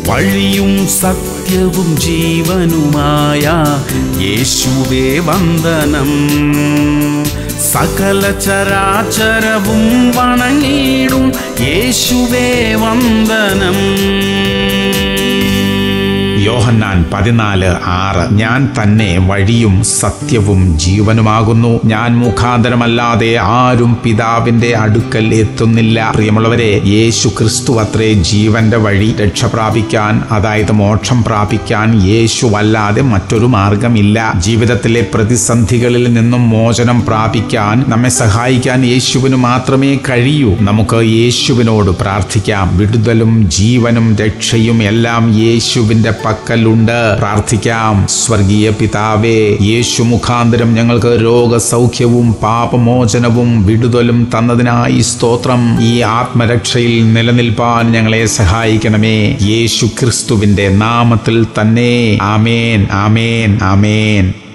വഴിയും സത്യവും ജീവനുമായ യേശുവേ വന്ദനം സകല ചരാചരവും വണങ്ങിയിടും യേശുവേ വന്ദനം യോഹന്നാൻ പതിനാല് ആറ് ഞാൻ തന്നെ വഴിയും സത്യവും ജീവനുമാകുന്നു ഞാൻ മുഖാന്തരമല്ലാതെ ആരും പിതാവിന്റെ അടുക്കൽ എത്തുന്നില്ല പ്രിയമുള്ളവരെ യേശു ക്രിസ്തു അത്രേ ജീവന്റെ വഴി രക്ഷ പ്രാപിക്കാൻ അതായത് മോക്ഷം പ്രാപിക്കാൻ യേശു അല്ലാതെ മറ്റൊരു മാർഗമില്ല ജീവിതത്തിലെ പ്രതിസന്ധികളിൽ നിന്നും മോചനം പ്രാപിക്കാൻ നമ്മെ സഹായിക്കാൻ യേശുവിന് മാത്രമേ കഴിയൂ നമുക്ക് യേശുവിനോട് പ്രാർത്ഥിക്കാം വിടുതലും ജീവനും രക്ഷയും എല്ലാം യേശുവിന്റെ പക്കലുണ്ട് പ്രാർത്ഥിക്കാം സ്വർഗീയ പിതാവേ യേശു മുഖാന്തരം ഞങ്ങൾക്ക് രോഗസൗഖ്യവും പാപമോചനവും വിടുതലും തന്നതിനായി സ്തോത്രം ഈ ആത്മരക്ഷയിൽ നിലനിൽപ്പാൻ ഞങ്ങളെ സഹായിക്കണമേ യേശു ക്രിസ്തുവിന്റെ നാമത്തിൽ തന്നെ ആമേൻ ആമേൻ ആമേൻ